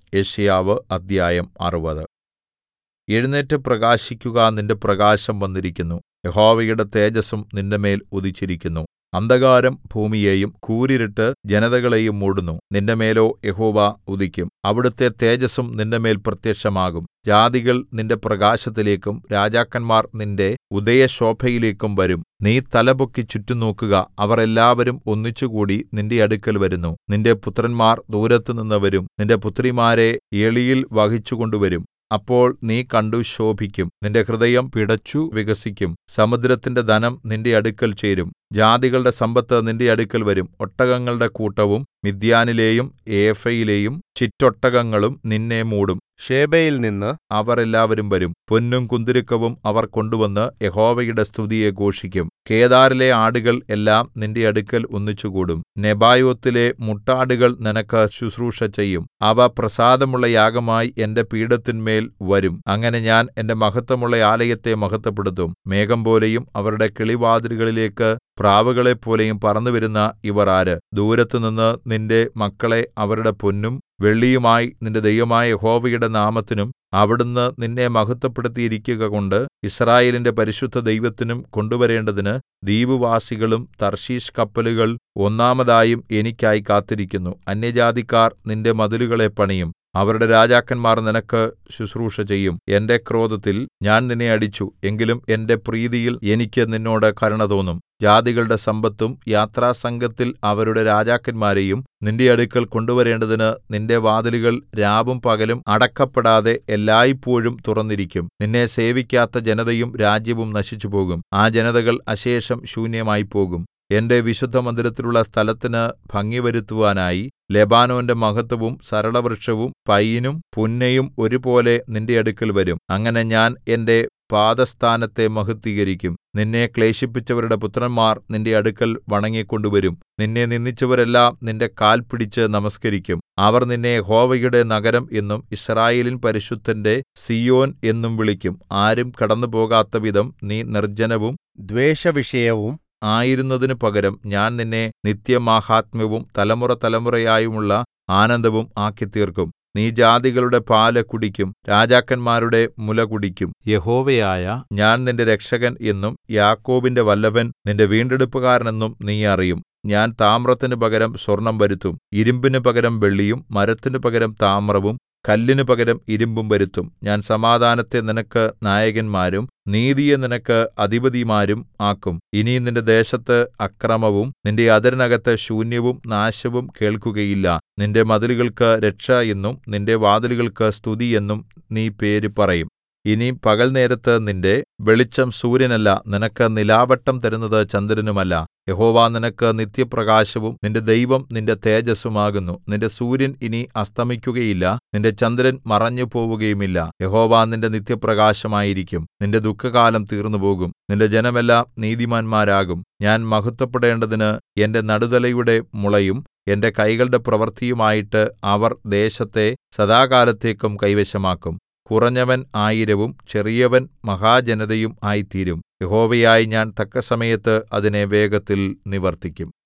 യെശയ്യാവ് അദ്ധ്യായം അറുപത് എഴുന്നേറ്റ് പ്രകാശിക്കുക നിന്റെ പ്രകാശം വന്നിരിക്കുന്നു യഹോവയുടെ തേജസ്സും നിന്റെമേൽ ഉദിച്ചിരിക്കുന്നു അന്ധകാരം ഭൂമിയെയും കൂരിരുട്ട് ജനതകളെയും മൂടുന്നു നിന്റെമേലോ യഹോവ ഉദിക്കും അവിടുത്തെ തേജസ്സും നിന്റെമേൽ പ്രത്യക്ഷമാകും ജാതികൾ നിന്റെ പ്രകാശത്തിലേക്കും രാജാക്കന്മാർ നിന്റെ ഉദയശോഭയിലേക്കും വരും നീ തലപൊക്കി ചുറ്റും നോക്കുക അവർ എല്ലാവരും ഒന്നിച്ചുകൂടി നിന്റെ അടുക്കൽ വരുന്നു നിന്റെ പുത്രന്മാർ ദൂരത്തുനിന്ന് വരും നിന്റെ പുത്രിമാരെ എളിയിൽ വഹിച്ചുകൊണ്ടുവരും അപ്പോൾ നീ കണ്ടു ശോഭിക്കും നിന്റെ ഹൃദയം പിടച്ചു വികസിക്കും സമുദ്രത്തിന്റെ ധനം നിന്റെ അടുക്കൽ ചേരും ജാതികളുടെ സമ്പത്ത് നിന്റെ അടുക്കൽ വരും ഒട്ടകങ്ങളുടെ കൂട്ടവും മിദ്യാനിലെയും ഏഫയിലെയും ചിറ്റൊട്ടകങ്ങളും നിന്നെ മൂടും ഷേബയിൽനിന്ന് അവർ എല്ലാവരും വരും പൊന്നും കുന്തുരുക്കവും അവർ കൊണ്ടുവന്ന് യഹോവയുടെ സ്തുതിയെ ഘോഷിക്കും കേദാരിലെ ആടുകൾ എല്ലാം നിന്റെ അടുക്കൽ ഒന്നിച്ചുകൂടും നെബായോത്തിലെ മുട്ടാടുകൾ നിനക്ക് ശുശ്രൂഷ ചെയ്യും അവ പ്രസാദമുള്ള യാഗമായി എന്റെ പീഠത്തിന്മേൽ വരും അങ്ങനെ ഞാൻ എന്റെ മഹത്വമുള്ള ആലയത്തെ മഹത്വപ്പെടുത്തും മേഘംപോലെയും അവരുടെ കിളിവാതിലുകളിലേക്ക് പ്രാവുകളെപ്പോലെയും പറന്നുവരുന്ന ഇവർ ആര് ദൂരത്തുനിന്ന് നിന്റെ മക്കളെ അവരുടെ പൊന്നും വെള്ളിയുമായി നിന്റെ ദൈവമായ യഹോവയുടെ നാമത്തിനും അവിടുന്ന് നിന്നെ മഹത്വപ്പെടുത്തിയിരിക്കുകകൊണ്ട് യിസ്രായേലിന്റെ പരിശുദ്ധ ദൈവത്തിനും കൊണ്ടുവരേണ്ടതിന് ദ്വീപുവാസികളും തർശീശ് കപ്പലുകൾ ഒന്നാമതായും എനിക്കായി കാത്തിരിക്കുന്നു അന്യജാതിക്കാർ നിന്റെ മതിലുകളെ പണിയും അവരുടെ രാജാക്കന്മാർ നിനക്ക് ശുശ്രൂഷ ചെയ്യും എന്റെ ക്രോധത്തിൽ ഞാൻ നിന്നെ അടിച്ചു എങ്കിലും എന്റെ പ്രീതിയിൽ എനിക്ക് നിന്നോട് കരുണ തോന്നും ജാതികളുടെ സമ്പത്തും യാത്രാസംഘത്തിൽ അവരുടെ രാജാക്കന്മാരെയും നിന്റെ അടുക്കൽ കൊണ്ടുവരേണ്ടതിന് നിന്റെ വാതിലുകൾ രാവും പകലും അടക്കപ്പെടാതെ എല്ലായ്പോഴും തുറന്നിരിക്കും നിന്നെ സേവിക്കാത്ത ജനതയും രാജ്യവും നശിച്ചുപോകും ആ ജനതകൾ അശേഷം ശൂന്യമായിപ്പോകും എന്റെ വിശുദ്ധമന്ദിരത്തിലുള്ള സ്ഥലത്തിന് ഭംഗി വരുത്തുവാനായി ലെബാനോന്റെ മഹത്വവും സരളവൃക്ഷവും പയിനും പുന്നയും ഒരുപോലെ നിന്റെ അടുക്കൽ വരും അങ്ങനെ ഞാൻ എന്റെ പാദസ്ഥാനത്തെ മഹത്വീകരിക്കും നിന്നെ ക്ലേശിപ്പിച്ചവരുടെ പുത്രന്മാർ നിന്റെ അടുക്കൽ വണങ്ങിക്കൊണ്ടുവരും നിന്നെ നിന്ദിച്ചവരെല്ലാം നിന്റെ കാൽ പിടിച്ച് നമസ്കരിക്കും അവർ നിന്നെ യഹോവയുടെ നഗരം എന്നും യിസ്രായേലിൻ പരിശുദ്ധന്റെ സീയോൻ എന്നും വിളിക്കും ആരും കടന്നുപോകാത്തവിധം നീ നിർജ്ജനവും ദ്വേഷവിഷയവും ആയിരുന്നതിനു പകരം ഞാൻ നിന്നെ നിത്യമാഹാത്മ്യവും തലമുറതലമുറയായുമുള്ള ആനന്ദവും ആക്കിത്തീർക്കും നീ ജാതികളുടെ പാല് കുടിക്കും രാജാക്കന്മാരുടെ മുല കുടിക്കും യഹോവയായ ഞാൻ നിന്റെ രക്ഷകൻ എന്നും യാക്കോബിന്റെ വല്ലഭൻ നിന്റെ വീണ്ടെടുപ്പുകാരനെന്നും നീ അറിയും ഞാൻ താമ്രത്തിനു പകരം സ്വർണ്ണം വരുത്തും ഇരുമ്പിനു പകരം വെള്ളിയും മരത്തിനു പകരം താമ്രവും കല്ലിനു പകരം ഇരുമ്പും വരുത്തും ഞാൻ സമാധാനത്തെ നിനക്ക് നായകന്മാരും നീതിയെ നിനക്ക് അധിപതിമാരും ആക്കും ഇനി നിന്റെ ദേശത്ത് അക്രമവും നിന്റെ അതിരിനകത്ത് ശൂന്യവും നാശവും കേൾക്കുകയില്ല നിന്റെ മതിലുകൾക്ക് രക്ഷ എന്നും നിന്റെ വാതിലുകൾക്ക് സ്തുതി എന്നും നീ പേര് പറയും ഇനി പകൽ നേരത്ത് നിന്റെ വെളിച്ചം സൂര്യനല്ല നിനക്ക് നിലാവട്ടം തരുന്നത് ചന്ദ്രനുമല്ല യഹോവ നിനക്ക് നിത്യപ്രകാശവും നിന്റെ ദൈവം നിന്റെ തേജസ്സുമാകുന്നു നിന്റെ സൂര്യൻ ഇനി അസ്തമിക്കുകയില്ല നിന്റെ ചന്ദ്രൻ മറഞ്ഞു പോവുകയുമില്ല യഹോവ നിന്റെ നിത്യപ്രകാശമായിരിക്കും നിന്റെ ദുഃഖകാലം തീർന്നുപോകും നിന്റെ ജനമെല്ലാം നീതിമാന്മാരാകും ഞാൻ മഹത്വപ്പെടേണ്ടതിന് എന്റെ നടുതലയുടെ മുളയും എന്റെ കൈകളുടെ പ്രവൃത്തിയുമായിട്ട് അവർ ദേശത്തെ സദാകാലത്തേക്കും കൈവശമാക്കും കുറഞ്ഞവൻ ആയിരവും ചെറിയവൻ മഹാജനതയും ആയിത്തീരും യഹോവയായ ഞാൻ തക്കസമയത്ത് അതിനെ വേഗത്തിൽ നിവർത്തിക്കും